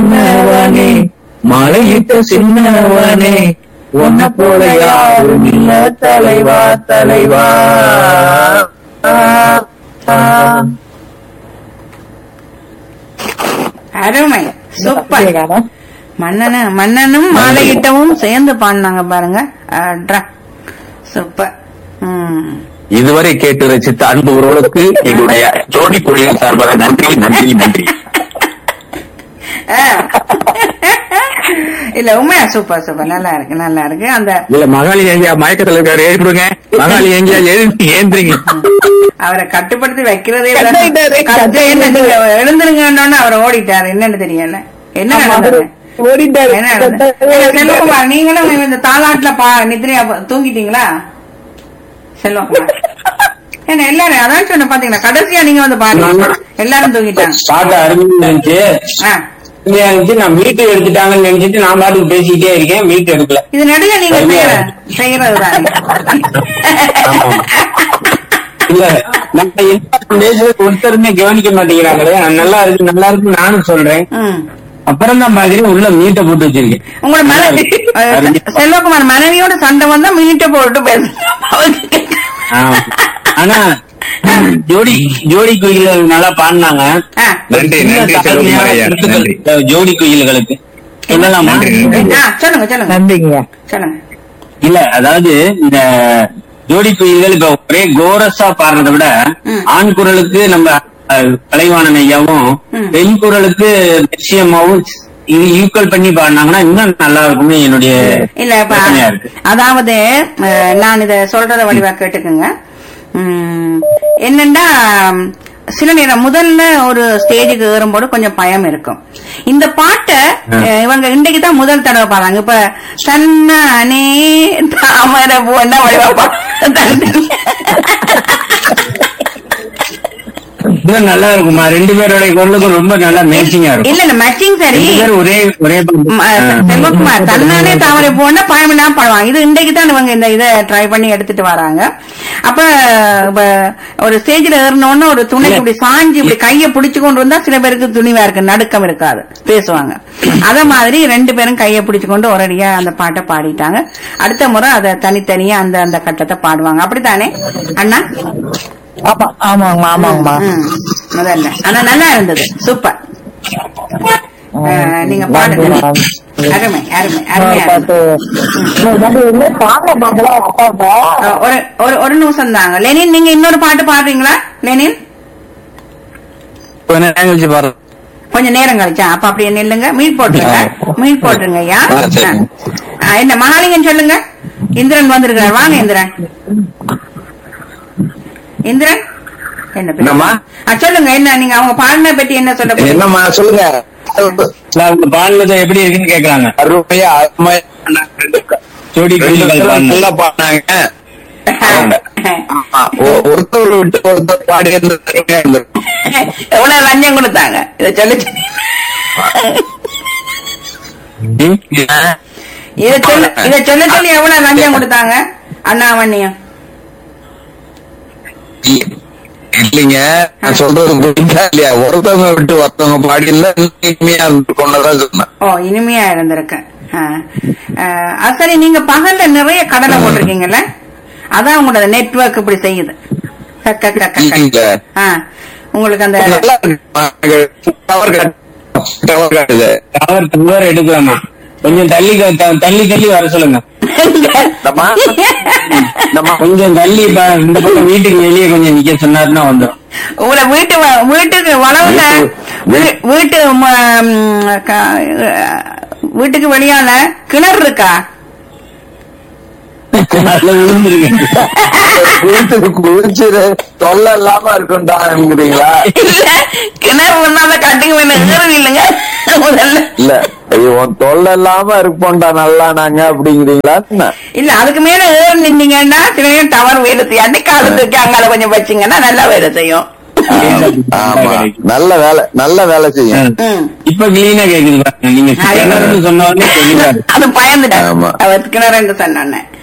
சின்னவனே மலையிட்ட சின்னவனே உன்னை போல யாரும் இல்ல தலைவா தலைவா ஆ, ஆ. அருமை சூப்பர் மன்னன மன்னனும் மாலையிட்டவும் சேர்ந்து பாடினாங்க பாருங்க அட்ரா. சூப்பர் ம். இதுவரை கேட்டு ரசித்த அன்பு உறவுகளுக்கு என்னுடைய ஜோடி குழுவின் சார்பாக நன்றி நன்றி நன்றி ஆ. இல்ல உண்மையா சூப்பர் சூப்பர் நல்லா இருக்கு நல்லா இருக்கு அந்த இல்ல மகாலி எங்கேயா மயக்கத்துல இருக்காரு எழுப்பிடுங்க மகாலி எங்கேயா எழுந்து ஏந்திரிங்க அவரை கட்டுப்படுத்தி வைக்கிறதே கட் இல்ல. ஆயிட்டாரு, கட்டு கட் என்ன ஆயிட்டாரு. நீங்க எழுந்துருங்கன்னு அவர் ஓடிட்டாரு என்னன்னு தெரியல என்ன நடந்தது ஓடிட்டாரு என்ன நடந்தது? ஏங்க, செல்வகுமார் நீங்களும் இந்த தாலாட்டுல பா நித்ரையா தூங்கிட்டீங்களா செல்வகுமார் என்ன எல்லாரும் அதான் சொன்ன பாத்தீங்களா கடைசியா நீங்க வந்து பாருங்க எல்லாரும் தூங்கிட்டாங்க பாட்டு அருமையா இருந்துச்சு ஆ. அருமையா இருந்துச்சு நான் வீட்டுக்கு எடுத்துட்டாங்கன்னு நினைச்சிட்டு நான் பாட்டுக்கு பேசிக்கிட்டே இருக்கேன் வீட்டு எடுக்கல இது நடுங்க நீங்க அருமையா செய்யற செய்யறது ஆமா. இல்ல நம்ம என்ன பேசுறது ஒருத்தருமே கவனிக்க மாட்டேங்கிறாங்களே நல்லா இருக்கு நல்லா இருக்கு நானும் சொல்றேன் ம் அப்புறம் தான் பாக்குறேன் உள்ள மீட்டை போட்டு வச்சிருக்கேன் உங்களோட மனைவி அருமை. செல்வகுமார் மனைவியோட சண்டை வந்தா மினிட்ட போட்டு பேச ஆமா. ஆனா ஜோடி ஜோடி குயில்கள் நல்லா பாடினாங்க ஆ. நன்றி நன்றி செல்வகுமார் ஐயா நன்றி ஜோடி குயில்களுக்கு சொல்லலாமா நன்றி, நன்றி. ஆ, சொல்லுங்க சொல்லுங்க நன்றிங்க சொல்லுங்க இல்ல அதாவது இந்த ஜோடி குயில்கள் இப்ப ஒரே கோரஸா பாடுறதை விட ம். ஆண் குரலுக்கு நம்ம அஹ், கலைவாணன் ஐயாவும் ம். பெண் குரலுக்கு நிச்சயமாவும் இது ஈக்குவல் பண்ணி பாடினாங்கன்னா இன்னும் நல்லா இருக்கும்னு என்னுடைய இல்ல இப்ப யோசனையா இருக்கு அதாவது அஹ், நான் இத சொல்றத வடிவா கேட்டுக்குங்க உம், என்னன்னா சில நேரம் முதல்ல ஒரு ஸ்டேஜுக்கு ஏறும்போது கொஞ்சம் பயம் இருக்கும் இந்த பாட்டை அஹ், இவங்க இன்றைக்கு தான் முதல் தடவை பாடுறாங்க இப்ப தன்னானே தாமரை பூன்னா வடிவா பாடுறாங்க இன்னும் நல்லா இருக்குமா ரெண்டு பேரோட குரலுக்கும் ரொம்ப நல்லா மேட்சிங்கா இருக்கும் இல்ல இல்ல மேட்சிங் சரி ரெண்டு பேரும் ஒரே ஒரே ம- செல்வகுமார் தன்னானே தாமரை போனா பயம் இல்லாம பாடுவாங்க இது இன்றைக்கு தான் இவங்க இந்த இதை ட்ரை பண்ணி எடுத்துட்டு வராங்க அப்ப இப்ப ஒரு ஸ்டேஜ்ல ஏறினோன்னு ஒரு துணைக்கு இப்படி சாஞ்சு இப்படி கைய பிடிச்சு கொண்டு வந்தா சில பேருக்கு துணிவா இருக்கு நடுக்கம் இருக்காது பேசுவாங்க அத மாதிரி ரெண்டு பேரும் கைய பிடிச்சு கொண்டு ஒரடியா அந்த பாட்டை பாடிட்டாங்க அடுத்த முறை அதை தனித்தனியா அந்த அந்த கட்டத்தை பாடுவாங்க அப்படித்தானே அண்ணா ஆமா ஆமாங்கம்மா ஆமாங்கம்மா ம், முதல்ல ஆனா நல்லா இருந்தது சூப்பர் அஹ், நீங்க பாடுங்க அருமை அருமை அருமையா இருந்தது. அஹ், ஒரு ஒரு ஒரு நிமிஷம் தாங்க லெனின் நீங்க இன்னொரு பாட்டு பாடுறீங்களா லெனின் கொஞ்ச நேரம் கழிச்சு பாரு கொஞ்சம் நேரம் கழிச்சா அப்ப அப்படியே நில்லுங்க மீட் போட்டுருங்க மீட் போட்டுருங்க ஐயா ஆ, சரி. ஆ, என்ன மகாலிங்கம் சொல்லுங்க இந்திரன் வந்திருக்காரு வாங்க இந்திரன் இந்திரன் என்ன பேரு? என்னம்மா? ஆ, சொல்லுங்க என்ன நீங்க அவங்க பாடின பத்தி என்ன சொல்ல போறீங்க? என்னம்மா சொல்லுங்க அவங்க பாடினது எப்படி இருக்குன்னு கேக்குறாங்க அருமையா அருமையா பண்ணாங்க. ஜோடி ரெண்டு குயில்கள் பேரும் பாடினது. நல்லா பாடினாங்க அவங்க. ஆமா. ஒ- ஒருத்தர் விட்டு ஒருத்தர் பாடி இருந்திருக்கும் எவ்வளவு லஞ்சம் கொடுத்தாங்க இத சொல்லு ம்? இத சொல்ல இத சொல்ல சொல்லி எவ்வளவு லஞ்சம் கொடுத்தாங்க அண்ணாவண்ணியம் இல்லைங்க நான் சொல்றது புரியுதா இல்லையா ஒருத்தவங்க விட்டு ஒருத்தவங்க பாடி இருந்தா இனிமையா கொண்டதான் சொன்னேன் ஓ இனிமையா இருந்திருக்கு ஆ. ஆ, அது சரி நீங்க பகல்ல நிறைய கடலை போட்டிருக்கீங்கல்ல அதான் உங்களோட நெட்வொர்க் இப்படி செய்யுது கக்க, கக்க, கக்க. இல்லைங்க. ஆ, உங்களுக்கு அந்த நல்லா இருக்கு டவர் கட் டவர் காட்டுது டவர் டவர் எடுக்கலாமா கொஞ்சம் தள்ளி க- த- தள்ளி தள்ளி வர சொல்லுங்க நம்ம நம்ம கொஞ்சம் தள்ளி ப- இந்த பக்கம் வீட்டுக்கு வெளியே கொஞ்சம் நிக்க சொன்னாருன்னா வந்துடும் உங்களை வீட்டு வ- வீட்டுக்கு வளவுல வீ- வீட்டு ம- ம், க- வீட்டுக்கு வெளியால கிணறு இருக்கா அதுல விழுந்துருக்கு வீட்டுக்கு குளிச்சு தொல்லை இல்லாம இருக்கும்டாங்கிறீங்களா இல்ல கிணறு ஒன்னால கட்டுங்க வேணும் ஏறும் இல்லைங்க முதல்ல இல்ல ஐயோ, உன் தொல்லை இல்லாம இருப்போம்டா நல்லா நாங்க அப்படிங்கிறீங்களா என்ன? இல்ல அதுக்கு மேல ஏறி நின்னீங்கன்னா சில நேரம் டவர் வேலை செய்யாது காலு தூக்கி அங்கால கொஞ்சம் வச்சீங்கன்னா நல்லா வேலை செய்யும் ஆமா நல்ல வேலை நல்ல வேலை செய்யும் ம். இப்ப கிளீனா கேக்குது பாருங்க நீங்க கிணறுன்னு சொன்ன உடனே தெளிவா இருக்கு. அது பயந்துட்டேன் ஆமா. அவர் கிணறுன்னு சொன்னேன்